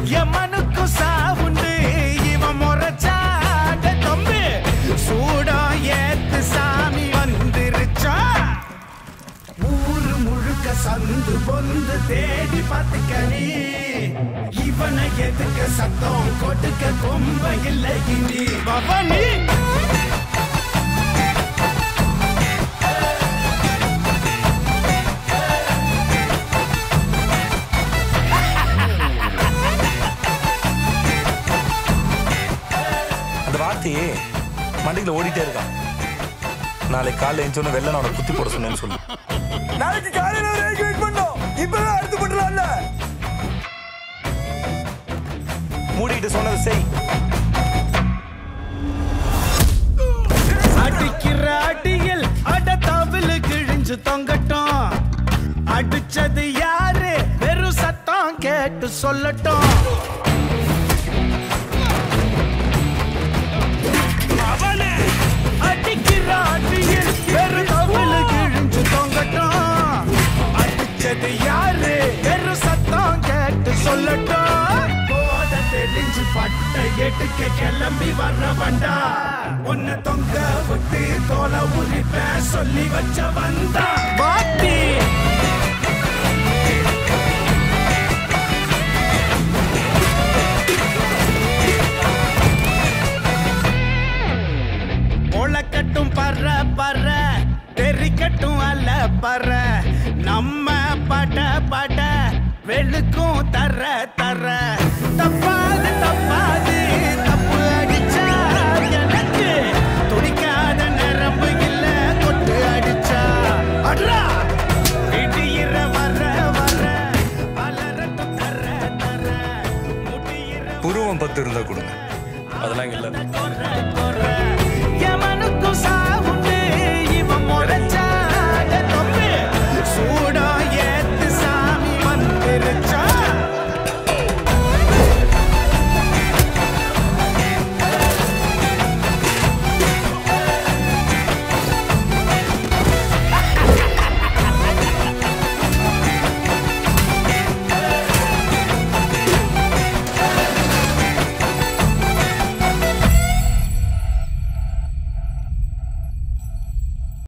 எமனுக்கும் sound இவன் முறைச்சாட தம்பி சூடம் ஏத்து சாமி வந்துருச்சா ஊரு முழுக்க சந்து பொந்து தேடி பார்த்துக்கணி இவனை எதுக்க சத்தம் கொடுக்க கொம்ப இல்லை இனி பவனி அந்த வார்த்தையே மண்டைக்குள்ள ஓடிட்டே இருக்கான் நாளைக்கு காலைல எழுந்தோன்னு வெள்ளம் அவனை குத்தி போட சொன்னேன்னு சொல்லு நாளைக்கு காலையில வரைக்கும் வெயிட் பண்ணோம் இப்பவே அடுத்து பண்ணலாம்ல மூடிட்டு சொன்னது செய் அடிக்கிற அடியில் அட தவிழு கிழிஞ்சு தொங்கட்டும் அடிச்சது யாரு வெறும் சத்தம் கேட்டு சொல்லட்டும் அவனே அடிக்கிற அடியில் வெறும் தவிழு கிழிஞ்சு தொங்கட்டும் அடிச்சது யாரு வெறும் சத்தம் கேட்டு சொல்லட்டும் போத தெரிஞ்சு பட்ட எடுக்க கிளம்பி வர்ற வண்டா உன்னை தொங்க விட்டு தோலை உரிப்ப சொல்லி வச்ச வந்தா வாட்டி முளைக்கட்டும் பற பற தெரிக்கட்டும் அல்ல பற நம்ம பட பட வெளுக்கும் தர தர தப்பாது தப்பாது தப்பு அடிச்சா எனக்கு துடிக்காத நரம்பு இல்ல கொட்டு அடிச்சா அட்ரா இடியிற வர வர பலரட்டும் தர தர முடியிற புருவம் பத்து இருந்தா கொடுங்க அதெல்லாம் இங்க இல்ல கொற கொற